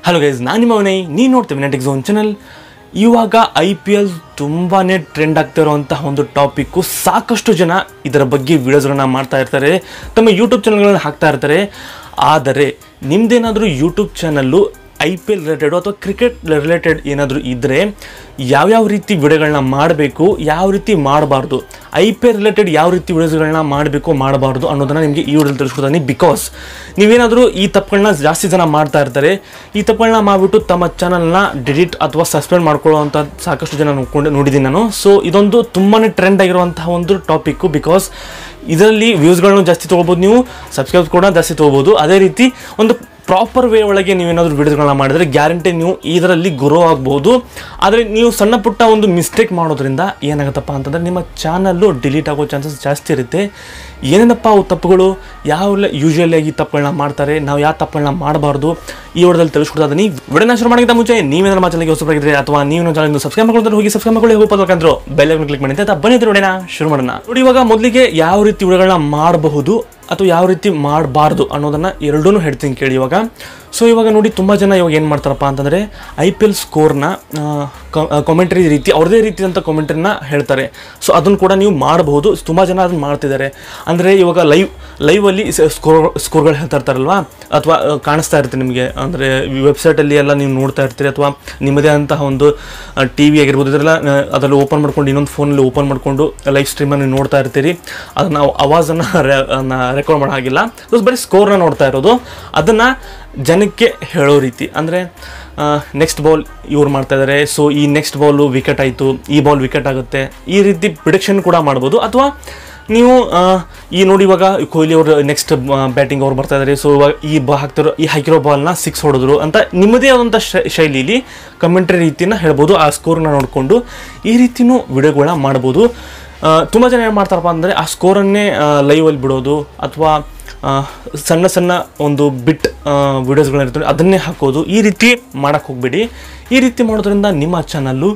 hello guys ನಾನು ನಿಮ್ಮ ವಿನಯ್ ನೀವು ನೋಡ್ತೇವೆ ನೆಟಿಕ್ ಝೋನ್ ಚಾನಲ್ ಇವಾಗ ಐ ಪಿ ಎಲ್ ತುಂಬಾ ಟ್ರೆಂಡ್ ಆಗ್ತಾ ಇರುವಂತಹ ಒಂದು ಟಾಪಿಕ್ಕು ಸಾಕಷ್ಟು ಜನ ಇದರ ಬಗ್ಗೆ ವಿಡಿಯೋಸ್ಗಳನ್ನ ಮಾಡ್ತಾ ಇರ್ತಾರೆ ತಮ್ಮ ಯೂಟ್ಯೂಬ್ ಚಾನಲ್ಗಳನ್ನ ಹಾಕ್ತಾ ಇರ್ತಾರೆ ಆದರೆ ನಿಮ್ದೇನಾದರೂ YouTube channel I P L related ಅಥವಾ ಕ್ರಿಕೆಟ್ ರಿಲೇಟೆಡ್ ಏನಾದರೂ ಇದ್ದರೆ ಯಾವ್ಯಾವ ರೀತಿ ವಿಡಿಯೋಗಳನ್ನ ಮಾಡಬೇಕು ಯಾವ ರೀತಿ ಮಾಡಬಾರ್ದು ಐ ಪಿ ಎಲ್ ರಿಲೇಟೆಡ್ ಯಾವ ರೀತಿ ವಿಡಿಯೋಸ್ಗಳನ್ನ ಮಾಡಬೇಕು ಮಾಡಬಾರ್ದು ಅನ್ನೋದನ್ನು ನಿಮಗೆ ಈ ವಿಡಿಯೋದಲ್ಲಿ ತಿಳಿಸ್ಕೊಡ್ತಾನೆ ಬಿಕಾಸ್ ನೀವೇನಾದರೂ ಈ ತಪ್ಪುಗಳನ್ನ ಜಾಸ್ತಿ ಜನ ಮಾಡ್ತಾ ಇರ್ತಾರೆ ಈ ತಪ್ಪುಗಳನ್ನ ಮಾಡಿಬಿಟ್ಟು ತಮ್ಮ ಚಾನಲ್ನ ಡಿಲೀಟ್ ಅಥವಾ ಸಸ್ಪೆಂಡ್ ಮಾಡ್ಕೊಳ್ಳುವಂಥ ಸಾಕಷ್ಟು ಜನ ನೋಡ್ಕೊಂಡು ನೋಡಿದ್ದೀನಿ ನಾನು ಸೊ ಇದೊಂದು ತುಂಬಾ ಟ್ರೆಂಡ್ ಆಗಿರುವಂತಹ ಒಂದು ಟಾಪಿಕ್ಕು ಬಿಕಾಸ್ ಇದರಲ್ಲಿ ವ್ಯೂಸ್ಗಳನ್ನು ಜಾಸ್ತಿ ತೊಗೋಬೋದು ನೀವು ಸಬ್ಸ್ಕ್ರೈಬ್ ಕೂಡ ಜಾಸ್ತಿ ತೊಗೋಬೋದು ಅದೇ ರೀತಿ ಒಂದು ಪ್ರಾಪರ್ ವೇ ಒಳಗೆ ನೀವೇನಾದರೂ ವಿಡಿಯೋಗಳನ್ನ ಮಾಡಿದರೆ ಗ್ಯಾರಂಟಿ ನೀವು ಇದರಲ್ಲಿ ಗ್ರೋ ಆಗ್ಬೋದು ಆದರೆ ನೀವು ಸಣ್ಣ ಪುಟ್ಟ ಒಂದು ಮಿಸ್ಟೇಕ್ ಮಾಡೋದ್ರಿಂದ ಏನಾಗುತ್ತಪ್ಪ ಅಂತಂದರೆ ನಿಮ್ಮ ಚಾನಲ್ಲು ಡಿಲೀಟ್ ಆಗೋ ಚಾನ್ಸಸ್ ಜಾಸ್ತಿ ಇರುತ್ತೆ ಏನೇನಪ್ಪ ಅವು ತಪ್ಪುಗಳು ಯಾವ ಯೂಶುವಲಿ ಆಗಿ ತಪ್ಪುಗಳನ್ನ ಮಾಡ್ತಾರೆ ನಾವು ಯಾವ ತಪ್ಪುಗಳನ್ನ ಮಾಡಬಾರ್ದು ಈ ವಿಡಿಯೋದಲ್ಲಿ ತಿಳಿಸ್ಕೊಡ್ತಾ ಇದ್ದೀನಿ ವಿಡಿಯೋನ ಶುರು ಮಾಡಿದ ಮುಂಚೆ ನೀವೇನಾದ್ರು ನಮ್ಮ ಚಾನಲ್ಗೆ ಹೊಸಬರಾಗಿದ್ರೆ ಅಥವಾ ನೀವು ನಮ್ಮ ಚಾನಲ್ ಸಬ್ಸ್ಕ್ರೈಬ್ ಮಾಡ್ಕೊಂಡ್ರೆ ಹೋಗಿ ಸಬ್ಸ್ಕ್ರೈಬ್ ಮಾಡ್ಕೊಳ್ಳಿ ಹೋಗ್ಬೇಕಂದ್ರು ಬೆಲ್ ಕ್ಲಿಕ್ ಮಾಡಿ ಅಂತ ಬನ್ನಿ ವಿಡಿಯೋನ ಶುರು ಮಾಡೋಣ ನೋಡಿ ಇವಾಗ ಮೊದಲಿಗೆ ಯಾವ ರೀತಿ ವಿಡಿಯೋಗಳನ್ನ ಮಾಡಬಹುದು ಅಥವಾ ಯಾವ ರೀತಿ ಮಾಡಬಾರ್ದು ಅನ್ನೋದನ್ನು ಎರಡೂ ಹೇಳ್ತೀನಿ ಕೇಳಿ ಇವಾಗ ಸೊ ಇವಾಗ ನೋಡಿ ತುಂಬ ಜನ ಇವಾಗ ಏನು ಮಾಡ್ತಾರಪ್ಪ ಅಂತಂದರೆ ಐ ಪಿ ಎಲ್ ಸ್ಕೋರ್ನ ಕಾಮೆಂಟ್ರಿ ರೀತಿ ಅವ್ರದೇ ರೀತಿಯಾದಂಥ ಕಾಮೆಂಟ್ರಿನ ಹೇಳ್ತಾರೆ ಸೊ ಅದನ್ನು ಕೂಡ ನೀವು ಮಾಡಬಹುದು ತುಂಬ ಜನ ಅದನ್ನು ಮಾಡ್ತಿದ್ದಾರೆ ಅಂದರೆ ಇವಾಗ ಲೈವ್ ಲೈವಲ್ಲಿ ಸ್ಕೋರ್ ಸ್ಕೋರ್ಗಳು ಹೇಳ್ತಾ ಇರ್ತಾರಲ್ವಾ ಅಥವಾ ಕಾಣಿಸ್ತಾ ಇರುತ್ತೆ ನಿಮಗೆ ಅಂದರೆ ವೆಬ್ಸೈಟಲ್ಲಿ ಎಲ್ಲ ನೀವು ನೋಡ್ತಾ ಇರ್ತೀರಿ ಅಥವಾ ನಿಮ್ಮದೇ ಅಂತಹ ಒಂದು ಟಿ ವಿ ಆಗಿರ್ಬೋದು ಇದೆಲ್ಲ ಅದರಲ್ಲಿ ಓಪನ್ ಮಾಡ್ಕೊಂಡು ಇನ್ನೊಂದು ಫೋನಲ್ಲಿ ಓಪನ್ ಮಾಡಿಕೊಂಡು ಲೈವ್ ಸ್ಟ್ರೀಮನ್ನು ನೋಡ್ತಾ ಇರ್ತೀರಿ ಅದನ್ನು ಅವಾಜನ್ನು ರೆಕಾರ್ಡ್ ಮಾಡೋ ಹಾಗಿಲ್ಲ ಸೊ ಬರೀ ಸ್ಕೋರ್ನ ನೋಡ್ತಾ ಇರೋದು ಅದನ್ನು ಜನಕ್ಕೆ ಹೇಳೋ ರೀತಿ ಅಂದರೆ ನೆಕ್ಸ್ಟ್ ಬಾಲ್ ಇವ್ರು ಮಾಡ್ತಾ ಇದ್ದಾರೆ ಸೊ ಈ ನೆಕ್ಸ್ಟ್ ಬಾಲು ವಿಕೆಟ್ ಆಯಿತು ಈ ಬಾಲ್ ವಿಕೆಟ್ ಆಗುತ್ತೆ ಈ ರೀತಿ ಪ್ರಿಡಿಕ್ಷನ್ ಕೂಡ ಮಾಡ್ಬೋದು ಅಥವಾ ನೀವು ಆ, ಈ ನೋಡಿ ಇವಾಗ ಕೊಹ್ಲಿ ಅವರು ನೆಕ್ಸ್ಟ್ ಬ್ಯಾಟಿಂಗ್ ಅವ್ರು ಬರ್ತಾ ಇದ್ದಾರೆ ಸೊ ಇವಾಗ ಈ ಬಾ ಹಾಕ್ತಿರೋ ಈ ಹಾಕಿರೋ ಬಾಲ್ನ ಸಿಕ್ಸ್ ಹೊಡೆದ್ರು ಅಂತ ನಿಮ್ಮದೇ ಆದಂಥ ಶ- ಶೈಲಿಲಿ ಕಮೆಂಟ್ರಿ ರೀತಿನ ಹೇಳ್ಬೋದು ಆ ಸ್ಕೋರ್ನ ನೋಡಿಕೊಂಡು ಈ ರೀತಿನೂ ವಿಡಿಯೋಗಳನ್ನ ಮಾಡ್ಬೋದು ತುಂಬ ಜನ ಏನು ಮಾಡ್ತಾರಪ್ಪ ಅಂದರೆ ಆ ಸ್ಕೋರನ್ನೇ ಲೈವಲ್ಲಿ ಬಿಡೋದು ಅಥವಾ ಆ, ಸಣ್ಣ ಸಣ್ಣ ಒಂದು ಬಿಟ್ ವಿಡಿಯೋಸ್ಗಳಿರ್ತವೆ ಅದನ್ನೇ ಹಾಕೋದು ಈ ರೀತಿ ಮಾಡೋಕ್ಕೆ ಹೋಗಬೇಡಿ ಈ ರೀತಿ ಮಾಡೋದ್ರಿಂದ ನಿಮ್ಮ ಚಾನಲ್ಲು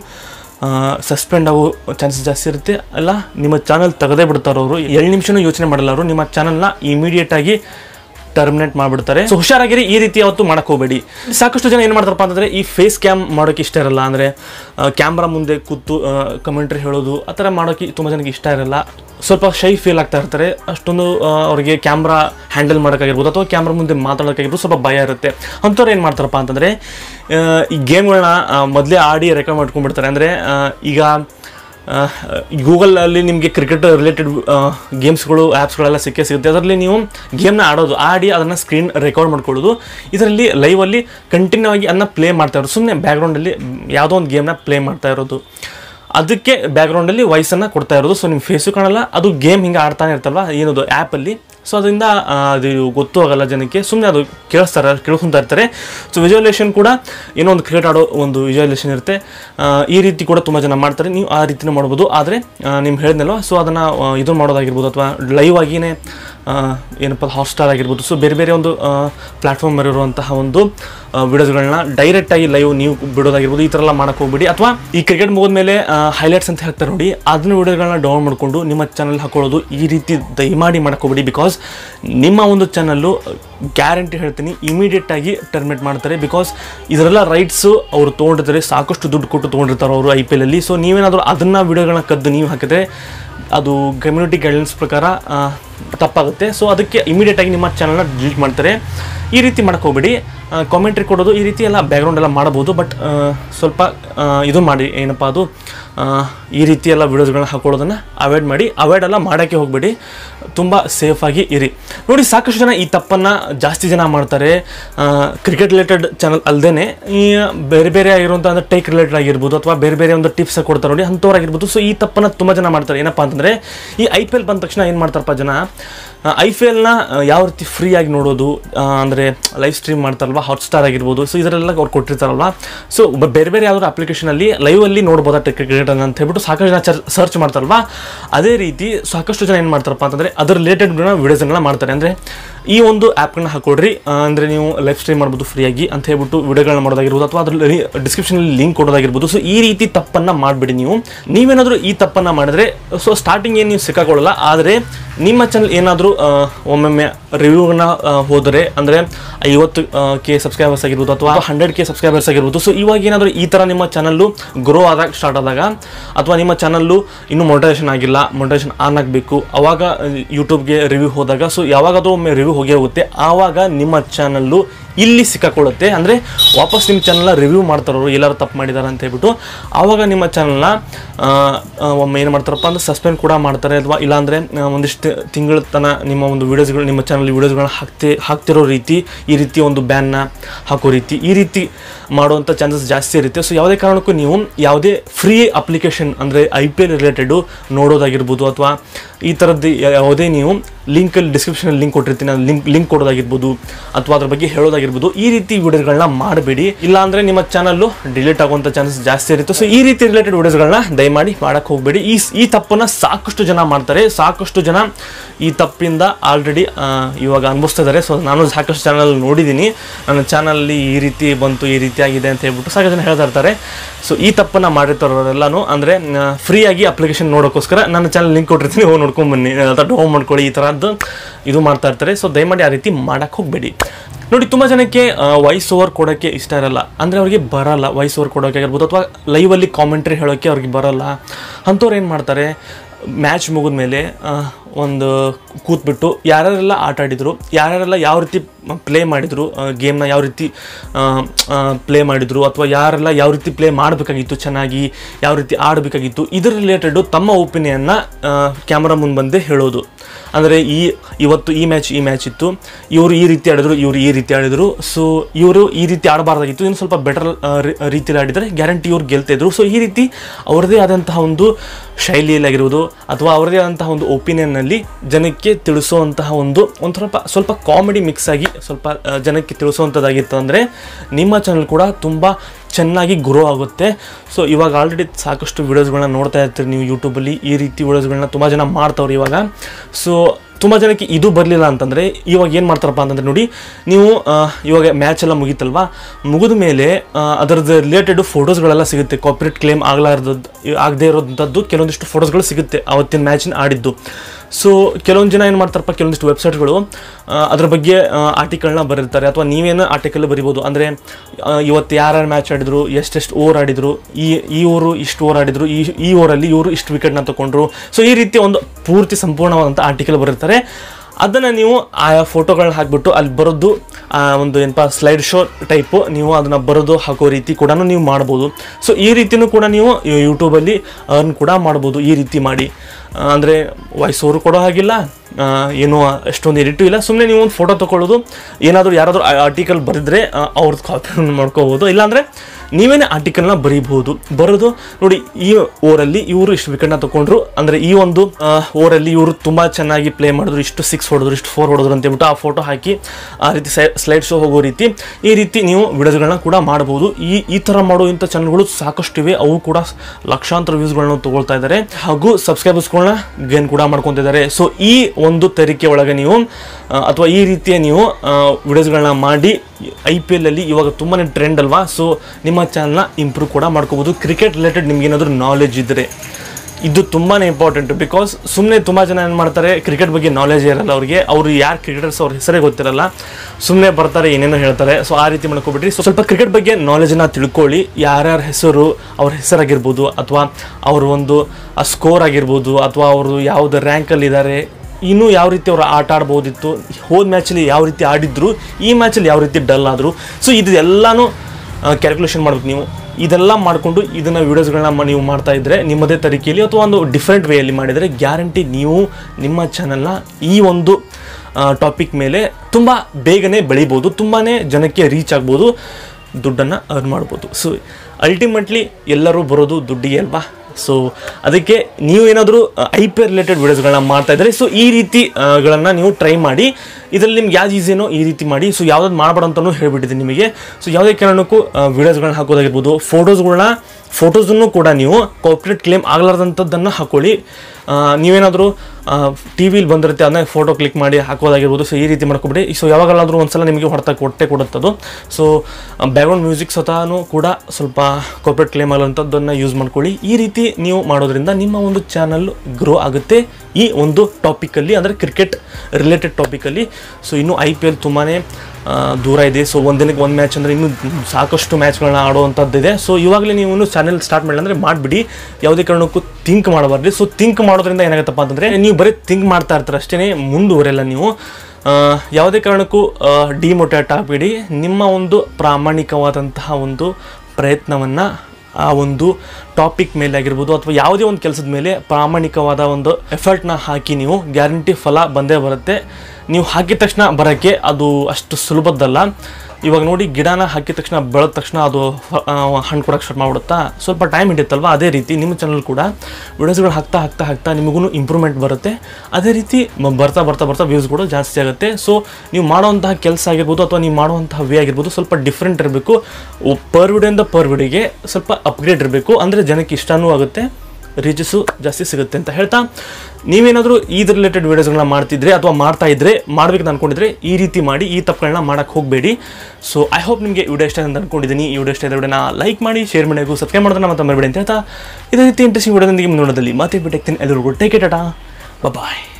ಸಸ್ಪೆಂಡ್ ಆಗೋ ಚಾನ್ಸಸ್ ಜಾಸ್ತಿ ಇರುತ್ತೆ ಅಲ್ಲ ನಿಮ್ಮ ಚಾನಲ್ ತೆಗೆದೇ ಬಿಡ್ತಾರೆ ಅವರು ಎರಡು ನಿಮಿಷನೂ ಯೋಚನೆ ಮಾಡಲ್ಲ ಅವರು ನಿಮ್ಮ ಚಾನಲ್ನ ಇಮಿಡಿಯೇಟಾಗಿ ಟರ್ಮಿನೇಟ್ ಮಾಡಿಬಿಡ್ತಾರೆ ಸೊ ಹುಷಾರಾಗಿರಿ ಈ ರೀತಿ ಯಾವತ್ತು ಮಾಡಕ್ಕೆ ಹೋಗಬೇಡಿ ಸಾಕಷ್ಟು ಜನ ಏನು ಮಾಡ್ತಾರಪ್ಪ ಅಂತಂದರೆ ಈ ಫೇಸ್ ಕ್ಯಾಮ್ ಮಾಡೋಕ್ಕೆ ಇಷ್ಟ ಇರಲ್ಲ ಅಂದರೆ ಕ್ಯಾಮ್ರಾ ಮುಂದೆ ಕೂತು ಕಮೆಂಟ್ರಿ ಹೇಳೋದು ಆ ಥರ ಮಾಡೋಕ್ಕೆ ತುಂಬ ಜನಕ್ಕೆ ಇಷ್ಟ ಇರಲ್ಲ ಸ್ವಲ್ಪ ಶೈ ಫೀಲ್ ಆಗ್ತಾ ಇರ್ತಾರೆ ಅಷ್ಟೊಂದು ಆ, ಅವ್ರಿಗೆ ಕ್ಯಾಮ್ರಾ ಹ್ಯಾಂಡಲ್ ಮಾಡೋಕ್ಕಾಗಿರ್ಬೋದು ಅಥವಾ ಕ್ಯಾಮ್ರಾ ಮುಂದೆ ಮಾತಾಡೋಕ್ಕಾಗಿರ್ಬೋದು ಸ್ವಲ್ಪ ಭಯ ಇರುತ್ತೆ ಅಂಥವ್ರು ಏನು ಮಾಡ್ತಾರಪ್ಪ ಅಂತಂದರೆ ಈ ಗೇಮ್ಗಳನ್ನ ಮೊದಲೇ ಆಡಿ ರೆಕಾರ್ಡ್ ಮಾಡ್ಕೊಂಡ್ಬಿಡ್ತಾರೆ ಅಂದರೆ ಈಗ ಗೂಗಲಲ್ಲಿ ನಿಮಗೆ ಕ್ರಿಕೆಟ್ ರಿಲೇಟೆಡ್ ಗೇಮ್ಸ್ಗಳು ಆ್ಯಪ್ಸ್ಗಳೆಲ್ಲ ಸಿಕ್ಕೇ ಸಿಗುತ್ತೆ ಅದರಲ್ಲಿ ನೀವು ಗೇಮ್ನ ಆಡೋದು ಆಡಿ ಅದನ್ನು ಸ್ಕ್ರೀನ್ ರೆಕಾರ್ಡ್ ಮಾಡ್ಕೊಳ್ಳೋದು ಇದರಲ್ಲಿ ಲೈವಲ್ಲಿ ಕಂಟಿನ್ಯೂ ಆಗಿ ಅದನ್ನ ಪ್ಲೇ ಮಾಡ್ತಾ ಇರೋದು ಸುಮ್ಮನೆ ಬ್ಯಾಕ್ಗ್ರೌಂಡಲ್ಲಿ ಯಾವುದೋ ಒಂದು ಗೇಮ್ನ ಪ್ಲೇ ಮಾಡ್ತಾ ಇರೋದು ಅದಕ್ಕೆ ಬ್ಯಾಕ್ಗ್ರೌಂಡಲ್ಲಿ ವಾಯ್ಸನ್ನು ಕೊಡ್ತಾ ಇರೋದು ಸೊ ನಿಮ್ಮ ಫೇಸು ಕಾಣಲ್ಲ ಅದು ಗೇಮ್ ಹಿಂಗೆ ಆಡ್ತಾನೆ ಇರ್ತಲ್ವ ಏನದು ಆ್ಯಪಲ್ಲಿ ಸೊ ಅದರಿಂದ ಆ, ಅದು ಗೊತ್ತೂ ಆಗಲ್ಲ ಜನಕ್ಕೆ ಸುಮ್ಮನೆ ಅದು ಕೇಳಿಸ್ತಾರೆ ಕೇಳ್ಕೊತಾ ಇರ್ತಾರೆ ಸೊ ವಿಜುವಲೇಷನ್ ಕೂಡ ಏನೋ ಒಂದು ಕ್ರಿಕೆಟ್ ಆಡೋ ಒಂದು ವಿಜುವಲೇಷನ್ ಇರುತ್ತೆ ಆ, ಈ ರೀತಿ ಕೂಡ ತುಂಬ ಜನ ಮಾಡ್ತಾರೆ ನೀವು ಆ ರೀತಿನ ಮಾಡ್ಬೋದು ಆದರೆ ನಿಮ್ಗೆ ಹೇಳಿದ್ನಲ್ವ ಸೊ ಅದನ್ನು ಇದು ಮಾಡೋದಾಗಿರ್ಬೋದು ಅಥವಾ ಲೈವ್ ಆಗಿಯೇ ಆ, ಏನಪ್ಪ ಹಾಟ್ಸ್ಟಾರ್ ಆಗಿರ್ಬೋದು ಸೊ ಬೇರೆ ಬೇರೆ ಒಂದು ಪ್ಲ್ಯಾಟ್ಫಾರ್ಮ್ ಇರುವಂತಹ ಒಂದು ವಿಡಿಯೋಸ್ಗಳನ್ನ ಡೈರೆಕ್ಟಾಗಿ ಲೈವ್ ನೀವು ಬಿಡೋದಾಗಿರ್ಬೋದು ಈ ಥರ ಎಲ್ಲ ಮಾಡೋಕ್ಕೆ ಹೋಗ್ಬಿಡಿ ಅಥವಾ ಈ ಕ್ರಿಕೆಟ್ ಮುಗಿದ್ಮೇಲೆ ಹೈಲೈಟ್ಸ್ ಅಂತ ಹೇಳ್ತಾರೆ ನೋಡಿ ಅದನ್ನ ವಿಡಿಯೋಗಳನ್ನ ಡೌನ್ ಮಾಡಿಕೊಂಡು ನಿಮ್ಮ ಚಾನಲ್ ಹಾಕೊಳ್ಳೋದು ಈ ರೀತಿ ದಯಮಾಡಿ ಮಾಡಕ್ಕೆ ಹೋಗ್ಬಿಡಿ ಬಿಕಾಸ್ ನಿಮ್ಮ ಒಂದು ಚಾನಲ್ಲು ಗ್ಯಾರಂಟಿ ಹೇಳ್ತೀನಿ ಇಮಿಡಿಯೇಟಾಗಿ ಟರ್ಮಿನೇಟ್ ಮಾಡ್ತಾರೆ ಬಿಕಾಸ್ ಇದರೆಲ್ಲ ರೈಟ್ಸು ಅವರು ತೊಗೊಂಡಿರ್ತಾರೆ ಸಾಕಷ್ಟು ದುಡ್ಡು ಕೊಟ್ಟು ತೊಗೊಂಡಿರ್ತಾರೆ ಅವರು ಐ ಪಿ ಎಲಲ್ಲಿ ಸೊ ನೀವೇನಾದರೂ ಅದನ್ನು ವಿಡಿಯೋಗಳನ್ನ ಕದ್ದು ನೀವು ಹಾಕಿದ್ರೆ ಅದು ಕಮ್ಯುನಿಟಿ ಗೈಡ್ಲೈನ್ಸ್ ಪ್ರಕಾರ ಆ, ತಪ್ಪಾಗುತ್ತೆ ಸೊ ಅದಕ್ಕೆ ಇಮಿಡಿಯೇಟಾಗಿ ನಿಮ್ಮ ಚಾನಲ್ನ ಡಿಲೀಟ್ ಮಾಡ್ತಾರೆ ಈ ರೀತಿ ಮಾಡಕ್ಕೆ ಹೋಗ್ಬೇಡಿ ಕಾಮೆಂಟ್ರಿ ಕೊಡೋದು ಈ ರೀತಿ ಎಲ್ಲ ಬ್ಯಾಕ್ಗ್ರೌಂಡ್ ಎಲ್ಲ ಮಾಡ್ಬೋದು ಬಟ್ ಸ್ವಲ್ಪ ಆ, ಇದು ಮಾಡಿ ಏನಪ್ಪ ಅದು ಆ, ಈ ರೀತಿ ಎಲ್ಲ ವಿಡಿಯೋಸ್ಗಳನ್ನ ಹಾಕೊಳ್ಳೋದನ್ನು ಅವಾಯ್ಡ್ ಮಾಡಿ ಅವಾಯ್ಡ್ ಎಲ್ಲ ಮಾಡೋಕ್ಕೆ ಹೋಗಬೇಡಿ ತುಂಬ ಸೇಫಾಗಿ ಇರಿ ನೋಡಿ ಸಾಕಷ್ಟು ಜನ ಈ ತಪ್ಪನ್ನು ಜಾಸ್ತಿ ಜನ ಮಾಡ್ತಾರೆ ಕ್ರಿಕೆಟ್ ರಿಲೇಟೆಡ್ ಚಾನಲ್ ಅಲ್ಲದೆ ಈ ಬೇರೆ ಬೇರೆ ಆಗಿರುವಂಥ ಅಂದರೆ ಟೇಕ್ ರಿಲೇಟೆಡ್ ಆಗಿರ್ಬೋದು ಅಥವಾ ಬೇರೆ ಬೇರೆ ಒಂದು ಟಿಪ್ಸ್ ಕೊಡ್ತಾರೆ ನೋಡಿ ಅಂಥವ್ರಾಗಿರ್ಬೋದು ಸೊ ಈ ತಪ್ಪನ್ನು ತುಂಬ ಜನ ಮಾಡ್ತಾರೆ ಏನಪ್ಪ ಅಂತಂದರೆ ಈ ಐ ಪಿ ಎಲ್ ಬಂದ ತಕ್ಷಣ ಏನು ಮಾಡ್ತಾರಪ್ಪ ಜನ ಐ ಪಿ ಎಲ್ನ ಯಾವ ರೀತಿ ಫ್ರೀ ಆಗಿ ನೋಡೋದು ಅಂದರೆ ಲೈವ್ ಸ್ಟ್ರೀಮ್ ಮಾಡ್ತಾರಲ್ವ ಹಾಟ್ಸ್ಟಾರ್ ಆಗಿರ್ಬೋದು ಸೊ ಇದರೆಲ್ಲ ಅವ್ರು ಕೊಟ್ಟಿರ್ತಾರಲ್ವ ಸೊ ಬೇರೆ ಬೇರೆ ಯಾವ್ದಾದ್ರು ಅಪ್ಲಿಕೇಶನಲ್ಲಿ ಲೈವಲ್ಲಿ ನೋಡ್ಬೋದಾ ಕ್ರಿಕೆಟ್ ಅಂತ ಹೇಳ್ಬಿಟ್ಟು ಸಾಕಷ್ಟು ಜನ ಸರ್ಚ್ ಮಾಡ್ತಾರಲ್ವ ಅದೇ ರೀತಿ ಸಾಕಷ್ಟು ಜನ ಏನು ಮಾಡ್ತಾರಪ್ಪ ಅಂತಂದರೆ ಅದ್ರ ರಿಲೇಟೆಡ್ ವಿಡಿಯೋಸ್ಗಳನ್ನ ಮಾಡ್ತಾರೆ ಅಂದರೆ ಈ ಒಂದು ಆ್ಯಪ್ಗಳನ್ನ ಹಾಕೊಡ್ರಿ ಆ, ಅಂದ್ರೆ ನೀವು ಲೈವ್ ಸ್ಟ್ರೀಮ್ ಮಾಡ್ಬೋದು ಫ್ರೀಯಾಗಿ ಅಂತ ಹೇಳ್ಬಿಟ್ಟು ವಿಡಿಯೋಗಳನ್ನ ಮಾಡೋದಾಗಿರ್ಬೋದು ಅಥವಾ ಅದರಲ್ಲಿ ಡಿಸ್ಕ್ರಿಪ್ಷನಲ್ಲಿ ಲಿಂಕ್ ಕೊಡೋದಾಗಿರ್ಬೋದು ಸೊ ಈ ರೀತಿ ತಪ್ಪನ್ನು ಮಾಡಬೇಡಿ ನೀವು ನೀವೇನಾದರೂ ಈ ತಪ್ಪನ್ನು ಮಾಡಿದ್ರೆ ಸೊ ಸ್ಟಾರ್ಟಿಂಗ್ ಏನು ನೀವು ಸಿಕ್ಕಾಕೊಳ್ಳಲ್ಲ ಆದರೆ ನಿಮ್ಮ ಚಾನಲ್ ಏನಾದರೂ ಒಮ್ಮೊಮ್ಮೆ ರಿವ್ಯೂನ ಹೋದರೆ ಅಂದರೆ ಐವತ್ತು ಕೆ ಸಬ್ಸ್ಕ್ರೈಬರ್ಸ್ ಆಗಿರ್ಬೋದು ಅಥವಾ ಹಂಡ್ರೆಡ್ ಕೆ ಸಬ್ಸ್ಕ್ರೈಬರ್ಸ್ ಆಗಿರ್ಬೋದು ಸೊ ಇವಾಗ ಏನಾದರೂ ಈ ಥರ ನಿಮ್ಮ ಚಾನಲ್ಲು ಗ್ರೋ ಆದಾಗ ಸ್ಟಾರ್ಟ್ ಆದಾಗ ಅಥವಾ ನಿಮ್ಮ ಚಾನಲ್ಲು ಇನ್ನೂ ಮೊನಿಟೈಸೇಷನ್ ಆಗಿಲ್ಲ ಮೊನಿಟೈಸೇಷನ್ ಆನ್ ಆಗಬೇಕು ಅವಾಗ ಯೂಟ್ಯೂಬ್ಗೆ ರಿವ್ಯೂ ಹೋದಾಗ ಸೊ ಯಾವಾಗಾದರೂ ಒಮ್ಮೆ ರಿವ್ಯೂ ಹೋಗೇ ಹೋಗುತ್ತೆ ಆವಾಗ ನಿಮ್ಮ ಚಾನಲ್ಲು ಇಲ್ಲಿ ಸಿಕ್ಕಾಕೊಳ್ಳುತ್ತೆ ಅಂದರೆ ವಾಪಸ್ ನಿಮ್ಮ ಚಾನಲ್ನ ರಿವ್ಯೂ ಮಾಡ್ತಾರೋ ಎಲ್ಲರೂ ತಪ್ಪು ಮಾಡಿದ್ದಾರೆ ಅಂತ ಹೇಳ್ಬಿಟ್ಟು ಆವಾಗ ನಿಮ್ಮ ಚಾನಲ್ನ ಒಮ್ಮೆ ಏನು ಮಾಡ್ತಾರಪ್ಪ ಅಂದ್ರೆ ಸಸ್ಪೆಂಡ್ ಕೂಡ ಮಾಡ್ತಾರೆ ಅಥವಾ ಇಲ್ಲಾಂದರೆ ಒಂದಿಷ್ಟು ತಿಂಗಳ ತನ ನಿಮ್ಮ ಒಂದು ವೀಡಿಯೋಸ್ಗಳು ನಿಮ್ಮ ಚಾನಲ್ ವೀಡಿಯೋಸ್ಗಳನ್ನ ಹಾಕ್ತಿ ಹಾಕ್ತಿರೋ ರೀತಿ ಈ ರೀತಿ ಒಂದು ಬ್ಯಾನ್ನ ಹಾಕೋ ರೀತಿ ಈ ರೀತಿ ಮಾಡುವಂಥ ಚಾನ್ಸಸ್ ಜಾಸ್ತಿ ಇರುತ್ತೆ ಸೊ ಯಾವುದೇ ಕಾರಣಕ್ಕೂ ನೀವು ಯಾವುದೇ ಫ್ರೀ ಅಪ್ಲಿಕೇಶನ್ ಅಂದರೆ ಐ ಪಿ ಎಲ್ ರಿಲೇಟೆಡು ನೋಡೋದಾಗಿರ್ಬೋದು ಅಥವಾ ಈ ಥರದ್ದು ಯಾವುದೇ ನೀವು ಲಿಂಕಲ್ಲಿ ಡಿಸ್ಕ್ರಿಪ್ಷನಲ್ಲಿ ಲಿಂಕ್ ಕೊಟ್ಟಿರ್ತೀನಿ ನಾನು ಲಿಂಕ್ ಲಿಂಕ್ ಕೊಡೋದಾಗಿರ್ಬೋದು ಅಥವಾ ಅದ್ರ ಬಗ್ಗೆ ಹೇಳೋದಾಗಿರ್ಬೋದು ಈ ರೀತಿ ವಿಡಿಯೋಗಳನ್ನ ಮಾಡಬೇಡಿ ಇಲ್ಲ ಅಂದರೆ ನಿಮ್ಮ ಚಾನಲ್ಲು ಡಿಲೀಟ್ ಆಗುವಂಥ ಚಾನ್ಸಸ್ ಜಾಸ್ತಿ ಇರುತ್ತೆ ಸೊ ಈ ರೀತಿ ರಿಲೇಟೆಡ್ ವಿಡಿಯೋಸ್ಗಳನ್ನ ದಯಮಾಡಿ ಮಾಡಕ್ಕೆ ಹೋಗಬೇಡಿ ಈ ಈ ತಪ್ಪನ್ನು ಸಾಕಷ್ಟು ಜನ ಮಾಡ್ತಾರೆ ಸಾಕಷ್ಟು ಜನ ಈ ತಪ್ಪಿಂದ ಆಲ್ರೆಡಿ ಇವಾಗ ಅನುಭವಿಸ್ತಾ ಇದ್ದಾರೆ ಸೊ ನಾನು ಸಾಕಷ್ಟು ಚಾನಲ್ ನೋಡಿದ್ದೀನಿ ನನ್ನ ಚಾನಲ್ಲಿ ಈ ರೀತಿ ಬಂತು ಈ ರೀತಿ ಆಗಿದೆ ಅಂತ ಹೇಳ್ಬಿಟ್ಟು ಸಾಕಷ್ಟು ಜನ ಹೇಳ್ತಾ ಇರ್ತಾರೆ ಸೊ ಈ ತಪ್ಪನ್ನು ಮಾಡಿರ್ತಾರೆಲ್ಲನೂ ಅಂದರೆ ಫ್ರೀಯಾಗಿ ಅಪ್ಲಿಕೇಶನ್ ನೋಡೋಕ್ಕೋಸ್ಕರ ನನ್ನ ಚಾನಲ್ ಲಿಂಕ್ ಕೊಟ್ಟಿರ್ತೀನಿ ಹೋಗಿ ನೋಡ್ಕೊಂಡು ಬನ್ನಿ ಅಥವಾ ಡೌನ್ ಮಾಡ್ಕೊಳ್ಳಿ ಈ ಥರದ್ದು ಇದು ಮಾಡ್ತಾ ಇರ್ತಾರೆ ಸೊ ದಯಮಾಡಿ ಆ ರೀತಿ ಮಾಡಕ್ಕೆ ಹೋಗಬೇಡಿ ನೋಡಿ ತುಂಬ ಜನಕ್ಕೆ ವಾಯ್ಸ್ ಓವರ್ ಕೊಡೋಕ್ಕೆ ಇಷ್ಟ ಇರಲ್ಲ ಅಂದರೆ ಅವ್ರಿಗೆ ಬರಲ್ಲ ವಾಯ್ಸ್ ಓವರ್ ಕೊಡೋಕೆ ಆಗಿರ್ಬೋದು ಅಥವಾ ಲೈವಲ್ಲಿ ಕಾಮೆಂಟ್ರಿ ಹೇಳೋಕ್ಕೆ ಅವ್ರಿಗೆ ಬರಲ್ಲ ಅಂಥವ್ರು ಏನು ಮಾಡ್ತಾರೆ ಮ್ಯಾಚ್ ಮುಗಿದ ಮೇಲೆ ಒಂದು ಕೂತ್ಬಿಟ್ಟು ಯಾರ್ಯಾರೆಲ್ಲ ಆಟ ಆಡಿದರು ಯಾರ್ಯಾರೆಲ್ಲ ಯಾವ ರೀತಿ ಪ್ಲೇ ಮಾಡಿದರು ಗೇಮ್ನ ಯಾವ ರೀತಿ ಪ್ಲೇ ಮಾಡಿದರು ಅಥವಾ ಯಾರೆಲ್ಲ ಯಾವ ರೀತಿ ಪ್ಲೇ ಮಾಡಬೇಕಾಗಿತ್ತು ಚೆನ್ನಾಗಿ ಯಾವ ರೀತಿ ಆಡಬೇಕಾಗಿತ್ತು ಇದ್ರ ರಿಲೇಟೆಡು ತಮ್ಮ ಒಪಿನಿಯನ್ನ ಕ್ಯಾಮ್ರಾ ಮುಂದೆ ಬಂದೇ ಹೇಳೋದು ಅಂದರೆ ಈ ಇವತ್ತು ಈ ಮ್ಯಾಚ್ ಈ ಮ್ಯಾಚ್ ಇತ್ತು ಇವರು ಈ ರೀತಿ ಆಡಿದ್ರು ಇವರು ಈ ರೀತಿ ಆಡಿದರು ಸೊ ಇವರು ಈ ರೀತಿ ಆಡಬಾರ್ದಾಗಿತ್ತು ಇನ್ನು ಸ್ವಲ್ಪ ಬೆಟರ್ ರೀತಿಯಲ್ಲಿ ಆಡಿದರೆ ಗ್ಯಾರಂಟಿ ಇವ್ರು ಗೆಲ್ತಾ ಇದ್ರು ಸೊ ಈ ರೀತಿ ಅವ್ರದ್ದೇ ಆದಂತಹ ಒಂದು ಶೈಲಿಯಲ್ಲಿ ಆಗಿರ್ಬೋದು ಅಥವಾ ಅವರದೇ ಆದಂತಹ ಒಂದು ಒಪಿನಿಯನ್ನಲ್ಲಿ ಜನಕ್ಕೆ ತಿಳಿಸುವಂತಹ ಒಂದು ಒಂದು ಸ್ವಲ್ಪ ಸ್ವಲ್ಪ ಕಾಮಿಡಿ ಮಿಕ್ಸ್ ಆಗಿ ಸ್ವಲ್ಪ ಆ, ಜನಕ್ಕೆ ತಿಳಿಸುವಂಥದ್ದಾಗಿತ್ತು ಅಂದರೆ ನಿಮ್ಮ ಚಾನಲ್ ಕೂಡ ತುಂಬ ಚೆನ್ನಾಗಿ ಗ್ರೋ ಆಗುತ್ತೆ ಸೊ ಇವಾಗ ಆಲ್ರೆಡಿ ಸಾಕಷ್ಟು ವೀಡಿಯೋಸ್ಗಳನ್ನ ನೋಡ್ತಾ ಇರ್ತೀರಿ ನೀವು ಯೂಟ್ಯೂಬಲ್ಲಿ ಈ ರೀತಿ ವೀಡಿಯೋಸ್ಗಳನ್ನ ತುಂಬ ಜನ ಮಾಡ್ತಾವ್ರೆ ಇವಾಗ ಸೊ ತುಂಬ ಜನಕ್ಕೆ ಇದು ಬರಲಿಲ್ಲ ಅಂತಂದರೆ ಇವಾಗ ಏನು ಮಾಡ್ತಾರಪ್ಪ ಅಂತಂದರೆ ನೋಡಿ ನೀವು ಆ, ಇವಾಗ ಮ್ಯಾಚ್ ಎಲ್ಲ ಮುಗೀತಲ್ವಾ ಮುಗಿದ ಮೇಲೆ ಆ, ಅದರದ್ದು ರಿಲೇಟೆಡ್ ಫೋಟೋಸ್ಗಳೆಲ್ಲ ಸಿಗುತ್ತೆ ಕಾಪಿರೇಟ್ ಕ್ಲೇಮ್ ಆಗಲಾರ್ದು ಆಗದೆ ಇರೋಂಥದ್ದು ಕೆಲವೊಂದಿಷ್ಟು ಫೋಟೋಸ್ಗಳು ಸಿಗುತ್ತೆ ಅವತ್ತಿನ ಮ್ಯಾಚಿನ ಆಡಿದ್ದು ಸೊ ಕೆಲವೊಂದು ಜನ ಏನು ಮಾಡ್ತಾರಪ್ಪ ಕೆಲವೊಂದಿಷ್ಟು ವೆಬ್ಸೈಟ್ಗಳು ಅದ್ರ ಬಗ್ಗೆ ಆರ್ಟಿಕಲ್ನ ಬರೀರ್ತಾರೆ ಅಥವಾ ನೀವೇನು ಆರ್ಟಿಕಲ್ ಬರಿಬೋದು ಅಂದರೆ ಇವತ್ತು ಯಾರ್ಯಾರು ಮ್ಯಾಚ್ ಆಡಿದ್ರು ಎಷ್ಟೆಷ್ಟು ಓವರ್ ಆಡಿದ್ರು ಈ ಈ ಓವರು ಇಷ್ಟು ಓವರ್ ಆಡಿದ್ರು ಈ ಈ ಓವರಲ್ಲಿ ಇವರು ಇಷ್ಟು ವಿಕೆಟ್ನ ತಗೊಂಡ್ರು ಸೊ ಈ ರೀತಿ ಒಂದು ಪೂರ್ತಿ ಸಂಪೂರ್ಣವಾದಂಥ ಆರ್ಟಿಕಲ್ ಬರೀರ್ತಾರೆ ಅದನ್ನು ನೀವು ಆಯಾ ಫೋಟೋಗಳನ್ನ ಹಾಕ್ಬಿಟ್ಟು ಅಲ್ಲಿ ಬರೋದು ಆ, ಒಂದು ಏನಪ್ಪ ಸ್ಲೈಡ್ ಶೋ ಟೈಪು ನೀವು ಅದನ್ನು ಬರೋದು ಹಾಕೋ ರೀತಿ ಕೂಡ ನೀವು ಮಾಡ್ಬೋದು ಸೊ ಈ ರೀತಿನೂ ಕೂಡ ನೀವು ಯೂಟ್ಯೂಬಲ್ಲಿ ಅರ್ನ್ ಕೂಡ ಮಾಡ್ಬೋದು ಈ ರೀತಿ ಮಾಡಿ ಅಂದರೆ ವಾಯ್ಸ್ ಓವರು ಕೊಡೋ ಹಾಗಿಲ್ಲ ಆ, ಏನು ಅಷ್ಟೊಂದು ಎಡಿಟು ಇಲ್ಲ ಸುಮ್ಮನೆ ನೀವು ಒಂದು ಫೋಟೋ ತೊಗೊಳ್ಳೋದು ಏನಾದರೂ ಯಾರಾದರೂ ಆರ್ಟಿಕಲ್ ಬರೆದ್ರೆ ಅವ್ರದ್ದು ಕಾಪಿ ಮಾಡ್ಕೋಬೋದು ಇಲ್ಲಾಂದರೆ ನೀವೇನೇ ಆರ್ಟಿಕಲ್ನ ಬರೀಬಹುದು ಬರೋದು ನೋಡಿ ಈ ಓವರಲ್ಲಿ ಇವರು ಇಷ್ಟು ವಿಕೆಟ್ನ ತಗೊಂಡ್ರು ಅಂದರೆ ಈ ಒಂದು ಓವರಲ್ಲಿ ಇವರು ತುಂಬ ಚೆನ್ನಾಗಿ ಪ್ಲೇ ಮಾಡಿದ್ರು ಇಷ್ಟು ಸಿಕ್ಸ್ ಹೊಡೆದ್ರು ಇಷ್ಟು ಫೋರ್ ಹೊಡೆದ್ರು ಅಂತ ಹೇಳ್ಬಿಟ್ಟು ಆ ಫೋಟೋ ಹಾಕಿ ಆ ರೀತಿ ಸ್ಲೈಡ್ ಶೋ ಹೋಗೋ ರೀತಿ ಈ ರೀತಿ ನೀವು ವಿಡಿಯೋಸ್ಗಳನ್ನ ಕೂಡ ಮಾಡಬಹುದು ಈ ಈ ಥರ ಮಾಡುವಂಥ ಚಾನಲ್ಗಳು ಸಾಕಷ್ಟು ಇವೆ ಅವು ಕೂಡ ಲಕ್ಷಾಂತರ ವ್ಯೂಸ್ಗಳನ್ನ ತಗೊಳ್ತಾ ಇದ್ದಾರೆ ಹಾಗೂ ಸಬ್ಸ್ಕ್ರೈಬರ್ಸ್ಗಳನ್ನ ಗೇನ್ ಕೂಡ ಮಾಡ್ಕೊತಿದ್ದಾರೆ ಸೊ ಈ ಒಂದು ತರೀಕೆ ಒಳಗೆ ನೀವು ಆ, ಅಥವಾ ಈ ರೀತಿಯ ನೀವು ವಿಡಿಯೋಸ್ಗಳನ್ನ ಮಾಡಿ ಐ ಪಿ ಎಲ್ ಇವಾಗ ತುಂಬಾ ಟ್ರೆಂಡ್ ಅಲ್ವಾ ಸೊ ನಿಮ್ಮ ಚಾನಲ್ನ ಇಂಪ್ರೂವ್ ಕೂಡ ಮಾಡ್ಕೋಬೋದು ಕ್ರಿಕೆಟ್ ರಿಲೇಟೆಡ್ ನಿಮ್ಗೆ ಏನಾದರೂ ನಾಲೆಜ್ ಇದ್ದರೆ ಇದು ತುಂಬಾ ಇಂಪಾರ್ಟೆಂಟ್ ಬಿಕಾಸ್ ಸುಮ್ಮನೆ ತುಂಬ ಜನ ಏನು ಮಾಡ್ತಾರೆ ಕ್ರಿಕೆಟ್ ಬಗ್ಗೆ ನಾಲೆಜ್ ಇರಲ್ಲ ಅವ್ರಿಗೆ ಅವರು ಯಾರು ಕ್ರಿಕೆಟರ್ಸ್ ಅವ್ರ ಹೆಸರೇ ಗೊತ್ತಿರಲ್ಲ ಸುಮ್ಮನೆ ಬರ್ತಾರೆ ಏನೇನೋ ಹೇಳ್ತಾರೆ ಸೊ ಆ ರೀತಿ ಮಾಡ್ಕೊಬಿಟ್ರಿ ಸೊ ಸ್ವಲ್ಪ ಕ್ರಿಕೆಟ್ ಬಗ್ಗೆ ನಾಲೆಜನ್ನ ತಿಳ್ಕೊಳ್ಳಿ ಯಾರ್ಯಾರ ಹೆಸರು ಅವ್ರ ಹೆಸರಾಗಿರ್ಬೋದು ಅಥವಾ ಅವ್ರ ಒಂದು ಸ್ಕೋರ್ ಆಗಿರ್ಬೋದು ಅಥವಾ ಅವರು ಯಾವ್ದು ರ್ಯಾಂಕಲ್ಲಿ ಇದ್ದಾರೆ ಇನ್ನೂ ಯಾವ ರೀತಿ ಅವರು ಆಟ ಆಡ್ಬೋದಿತ್ತು ಹೋದ ಮ್ಯಾಚಲ್ಲಿ ಯಾವ ರೀತಿ ಆಡಿದ್ರು ಈ ಮ್ಯಾಚಲ್ಲಿ ಯಾವ ರೀತಿ ಡಲ್ ಆದರು ಸೊ ಇದು ಎಲ್ಲನೂ ಕ್ಯಾಲ್ಕುಲೇಷನ್ ಮಾಡ್ಬೇಕು ನೀವು ಇದೆಲ್ಲ ಮಾಡಿಕೊಂಡು ಇದನ್ನು ವೀಡಿಯೋಸ್ಗಳನ್ನ ನೀವು ಮಾಡ್ತಾ ಇದ್ದರೆ ನಿಮ್ಮದೇ ತರೀಕೆಯಲ್ಲಿ ಅಥವಾ ಒಂದು ಡಿಫ್ರೆಂಟ್ ವೇಯಲ್ಲಿ ಮಾಡಿದರೆ ಗ್ಯಾರಂಟಿ ನೀವು ನಿಮ್ಮ ಚಾನಲ್ನ ಈ ಒಂದು ಟಾಪಿಕ್ ಮೇಲೆ ತುಂಬ ಬೇಗನೆ ಬೆಳಿಬೋದು ತುಂಬಾ ಜನಕ್ಕೆ ರೀಚ್ ಆಗ್ಬೋದು ದುಡ್ಡನ್ನು ಅರ್ನ್ ಮಾಡ್ಬೋದು ಸೊ ಅಲ್ಟಿಮೇಟ್ಲಿ ಎಲ್ಲರೂ ಬರೋದು ದುಡ್ಡಿಗೆ ಅಲ್ವಾ ಸೊ ಅದಕ್ಕೆ ನೀವು ಏನಾದರೂ ಐ ಪಿ ಎಲ್ ರಿಲೇಟೆಡ್ ವೀಡಿಯೋಸ್ಗಳನ್ನ ಮಾಡ್ತಾ ಇದ್ದಾರೆ ಸೊ ಈ ರೀತಿ ಆ, ಗಳನ್ನ ನೀವು ಟ್ರೈ ಮಾಡಿ ಇದರಲ್ಲಿ ನಿಮ್ಗೆ ಯಾವ್ದು ಈಸಿನೋ ಈ ರೀತಿ ಮಾಡಿ ಸೊ ಯಾವ್ದು ಮಾಡಬೇಡ ಅಂತಲೂ ಹೇಳ್ಬಿಟ್ಟಿದ್ದೀನಿ ನಿಮಗೆ ಸೊ ಯಾವುದೇ ಕಾರಣಕ್ಕೂ ವೀಡಿಯೋಸ್ಗಳನ್ನ ಹಾಕೋದಾಗಿರ್ಬೋದು ಫೋಟೋಸ್ಗಳನ್ನ ಫೋಟೋಸನ್ನು ಕೂಡ ನೀವು ಕಾಪರೇಟ್ ಕ್ಲೇಮ್ ಆಗಲಾರ್ದಂಥದ್ದನ್ನು ಹಾಕೊಳ್ಳಿ ನೀವೇನಾದರೂ ಟಿ ವಿಲಿ ಬಂದಿರುತ್ತೆ ಅದನ್ನ ಫೋಟೋ ಕ್ಲಿಕ್ ಮಾಡಿ ಹಾಕೋದಾಗಿರ್ಬೋದು ಸೊ ಈ ರೀತಿ ಮಾಡ್ಕೊಬಿಡಿ ಸೊ ಯಾವಾಗಲಾದರೂ ಒಂದ್ಸಲ ನಿಮಗೆ ಹೊಡೆತ ಕೊಟ್ಟೆ ಕೊಡುತ್ತದು ಸೊ ಬ್ಯಾಕ್ಗ್ರೌಂಡ್ ಮ್ಯೂಸಿಕ್ ಸ್ವತಃನೂ ಕೂಡ ಸ್ವಲ್ಪ ಕಾರ್ಪೊರೇಟ್ ಕ್ಲೇಮ್ ಆಗುವಂಥದ್ದನ್ನು ಯೂಸ್ ಮಾಡ್ಕೊಳ್ಳಿ ಈ ರೀತಿ ನೀವು ಮಾಡೋದ್ರಿಂದ ನಿಮ್ಮ ಒಂದು ಚಾನಲ್ ಗ್ರೋ ಆಗುತ್ತೆ ಈ ಒಂದು ಟಾಪಿಕಲ್ಲಿ ಅಂದರೆ ಕ್ರಿಕೆಟ್ ರಿಲೇಟೆಡ್ ಟಾಪಿಕಲ್ಲಿ ಸೊ ಇನ್ನು ಐ ಪಿ ಎಲ್ ತುಂಬಾ ದೂರ ಇದೆ ಸೊ ಒಂದಿನಕ್ಕೆ ಒಂದು ಮ್ಯಾಚ್ ಅಂದರೆ ಇನ್ನೂ ಸಾಕಷ್ಟು ಮ್ಯಾಚ್ಗಳನ್ನ ಆಡುವಂಥದ್ದಿದೆ ಸೊ ಇವಾಗಲೇ ನೀವು ಇನ್ನೂ ಚಾನೆಲ್ ಸ್ಟಾರ್ಟ್ ಮಾಡಿಲ್ಲ ಅಂದರೆ ಮಾಡಿಬಿಡಿ ಯಾವುದೇ ಕಾರಣಕ್ಕೂ ಥಿಂಕ್ ಮಾಡಬಾರ್ದು ಸೊ ಥಿಂಕ್ ಮಾಡೋದ್ರಿಂದ ಏನಾಗುತ್ತಪ್ಪ ಅಂತಂದರೆ ನೀವು ಬರೀ ಥಿಂಕ್ ಮಾಡ್ತಾ ಇರ್ತಾರೆ ಅಷ್ಟೇ ಮುಂದುವರೆಯಲ್ಲ ನೀವು ಆ, ಯಾವುದೇ ಕಾರಣಕ್ಕೂ ಡಿಮೋಟಿವೇಟ್ ಆಗಬೇಡಿ ನಿಮ್ಮ ಒಂದು ಪ್ರಾಮಾಣಿಕವಾದಂತಹ ಒಂದು ಪ್ರಯತ್ನವನ್ನು ಆ ಒಂದು ಟಾಪಿಕ್ ಮೇಲೆ ಆಗಿರ್ಬೋದು ಅಥವಾ ಯಾವುದೇ ಒಂದು ಕೆಲಸದ ಮೇಲೆ ಪ್ರಾಮಾಣಿಕವಾದ ಒಂದು ಎಫರ್ಟ್ನ ಹಾಕಿ ನೀವು ಗ್ಯಾರಂಟಿ ಫಲ ಬಂದೇ ಬರುತ್ತೆ ನೀವು ಹಾಕಿದ ತಕ್ಷಣ ಬರೋಕ್ಕೆ ಅದು ಅಷ್ಟು ಸುಲಭದ್ದಲ್ಲ ಇವಾಗ ನೋಡಿ ಗಿಡನ ಹಾಕಿದ ತಕ್ಷಣ ಬೆಳೆದ ತಕ್ಷಣ ಅದು ಹ- ಆ, ಹಣ್ಣು ಕೊಡೋಕೆ ಸ್ಟಾರ್ಟ್ ಮಾಡ್ಬಿಡುತ್ತಾ ಸ್ವಲ್ಪ ಟೈಮ್ ಹಿಡಿಯುತ್ತಲ್ವ ಅದೇ ರೀತಿ ನಿಮ್ಮ ಚಾನಲ್ ಕೂಡ ವಿಡಿಯೋಸ್ಗಳು ಹಾಕ್ತಾ ಹಾಕ್ತಾ ಹಾಕ್ತಾ ನಿಮಗೂ ಇಂಪ್ರೂವ್ಮೆಂಟ್ ಬರುತ್ತೆ ಅದೇ ರೀತಿ ಮ- ಬರ್ತಾ ಬರ್ತಾ ಬರ್ತಾ ವ್ಯೂಸ್ ಕೂಡ ಜಾಸ್ತಿ ಆಗುತ್ತೆ ಸೊ ನೀವು ಮಾಡುವಂತಹ ಕೆಲಸ ಆಗಿರ್ಬೋದು ಅಥವಾ ನೀವು ಮಾಡುವಂತಹ ವೇ ಆಗಿರ್ಬೋದು ಸ್ವಲ್ಪ ಡಿಫ್ರೆಂಟ್ ಇರಬೇಕು ಪರ್ ವಿಡಿಯೋಯಿಂದ ಪರ್ ವಿಡಿಯೋಗೆ ಸ್ವಲ್ಪ ಅಪ್ಗ್ರೇಡ್ ಇರಬೇಕು ಅಂದರೆ ಜನಕ್ಕೆ ಇಷ್ಟನೂ ಆಗುತ್ತೆ ರೀಚಸ್ಸು ಜಾಸ್ತಿ ಸಿಗುತ್ತೆ ಅಂತ ಹೇಳ್ತಾ ನೀವೇನಾದರೂ ಇದ್ರ ರಿಲೇಟೆಡ್ ವೀಡಿಯೋಸ್ಗಳನ್ನ ಮಾಡ್ತಿದ್ರೆ ಅಥವಾ ಮಾಡ್ತಾ ಇದ್ರೆ ಮಾಡ್ಬೇಕಂತ ಅನ್ಕೊಂಡಿದ್ರೆ ಈ ರೀತಿ ಮಾಡಿ ಈ ತಪ್ಪುಗಳನ್ನ ಮಾಡಕ್ಕೆ ಹೋಗಬೇಡಿ ಸೊ ಐ ಹೋಪ್ ನಿಮಗೆ ವಿಡಿಯೋ ಇಷ್ಟ ಅಂತ ಅನ್ಕೊಂಡಿದ್ದೀನಿ ಈ ವಿಡಿಯೋ ಇಷ್ಟ ಇದ್ದ ವಿಡಿಯೋನ ಲೈಕ್ ಮಾಡಿ ಶೇರ್ ಮಾಡಿ ಸಬ್ಸ್ಕ್ರೈಬ್ ಮಾಡೋದನ್ನ ಮತ್ತೆ ಮರಿಬೇಡಿ ಅಂತ ಹೇಳ್ತಾ ಇದೇ ರೀತಿ ಇಂಟ್ರೆಸ್ಟಿಂಗ್ ವಿಡಿಯೋದೊಂದಿಗೆ ಮುಂದೋಡದಲ್ಲಿ ಮತ್ತೆ ಬಿಟ್ಟಿರ್ತೀನಿ ಎಲ್ಲರಿಗೂ ಟೇಕ್ ಇಟ್ ಬಾಯ್